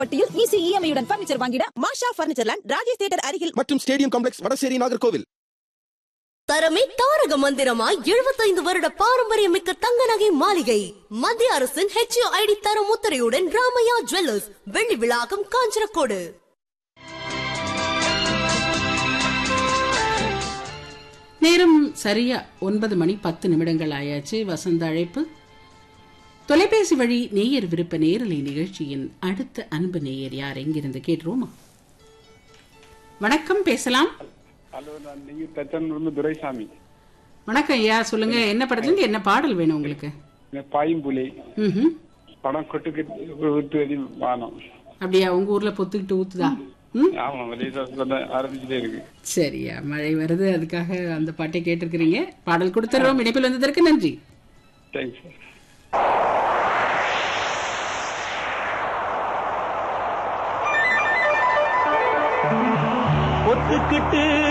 பட்டியில் ஈஸி இஎம்ஐயுடன் பர்னிச்சர் வாங்கிட Masha furniture land Rajesh theatre அருகில் மற்றும் ஸ்டேடியம் காம்ப்ளெக்ஸ் வடசேரி நாகர்கோவில் தரமே தாரக மந்திரமாய் எழுபத்தைந்து வருட பாரம்பரியம் மிக்க தங்க நகை மாளிகை மத்திய அரசின் ஹெச்ஓஐடி தரம் முத்திரையுடன் ராமையா ஜுவல்லர்ஸ் வெள்ளி விழாக்கம் காஞ்சனக்கோடு நேரம் சரியா ஒன்பது மணி பத்து நிமிடங்கள் ஆயாச்சு வசந்த அழைப்பு தொலைபேசி வழி நேயர் விருப்ப நேரலை நிகழ்ச்சியின் அடுத்த அன்பு நேயர் யார் எங்கிருந்து கேட்டுருவோமா வணக்கம் பேசலாம் ஹலோ நான் நீங்க தச்சன்லேருந்து துரைசாமி வணக்கம் ஐயா சொல்லுங்க என்ன படத்துல என்ன பாடல் வேணும் உங்களுக்கு இந்த பாயும்புலி ம்ஹும். படம் கொட்டுக்கு விட்டு வரி வானம் அப்படியா உங்க ஊர்ல பொத்துக்கிட்டு ஊத்துதா ம் ஆமா லேசா சொல்ல ஆரம்பிச்சுட்டே இருக்கு சரியா மழை வருது அதுக்காக அந்த பாட்டை கேட்டிருக்கிறீங்க பாடல் கொடுத்துறோம் இணைப்பில் வந்ததற்கு நன்றி தேங்க்ஸ் ஒத்துக்கிட்டு